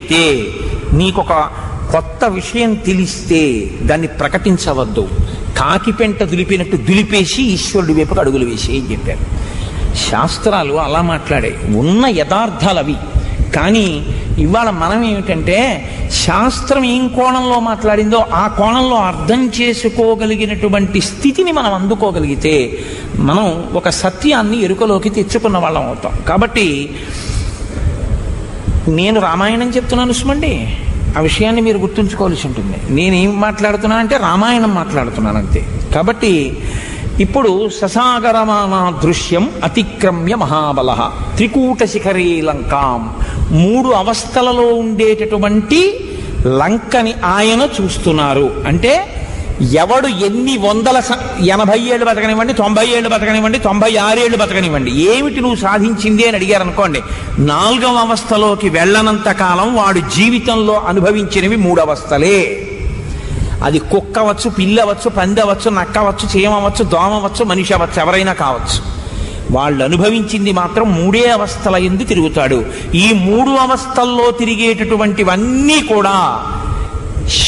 దులిపితే నీకొక కొత్త విషయం తెలిస్తే దాన్ని ప్రకటించవద్దు కాకి పెంట దులిపినట్టు దులిపేసి ఈశ్వరుడి వైపుకు అడుగులు వేసి అని చెప్పారు శాస్త్రాలు అలా మాట్లాడే ఉన్న యథార్థాలు అవి కానీ ఇవాళ మనం ఏమిటంటే శాస్త్రం ఏం కోణంలో మాట్లాడిందో ఆ కోణంలో అర్థం చేసుకోగలిగినటువంటి స్థితిని మనం అందుకోగలిగితే మనం ఒక సత్యాన్ని ఎరుకలోకి తెచ్చుకున్న వాళ్ళం అవుతాం కాబట్టి నేను రామాయణం చెప్తున్నాను సుమండి ఆ విషయాన్ని మీరు గుర్తుంచుకోవాల్సి ఉంటుంది నేనేం మాట్లాడుతున్నానంటే రామాయణం మాట్లాడుతున్నాను అంతే కాబట్టి ఇప్పుడు ససాగరమాన దృశ్యం అతిక్రమ్య మహాబల త్రికూట శిఖరీ లంకాం మూడు అవస్థలలో ఉండేటటువంటి లంకని ఆయన చూస్తున్నారు అంటే ఎవడు ఎన్ని వందల స- ఎనభై ఏళ్ళు బతకనివ్వండి తొంభై ఏళ్ళు బతకనివ్వండి తొంభై ఆరేళ్ళు బతకనివ్వండి ఏమిటి నువ్వు సాధించింది అని అడిగారు అనుకోండి నాలుగవ అవస్థలోకి వెళ్ళనంత కాలం వాడు జీవితంలో అనుభవించినవి మూడు అవస్థలే అది కుక్క అవచ్చు పిల్లి అవ్వచ్చు పంది అవ్వచ్చు నక్క అవ్వచ్చు చీమ అవ్వచ్చు దోమ అవ్వచ్చు మనిషి అవ్వచ్చు ఎవరైనా కావచ్చు వాళ్ళు అనుభవించింది మాత్రం మూడే అవస్థల ఎందు తిరుగుతాడు ఈ మూడు అవస్థల్లో తిరిగేటటువంటివన్నీ కూడా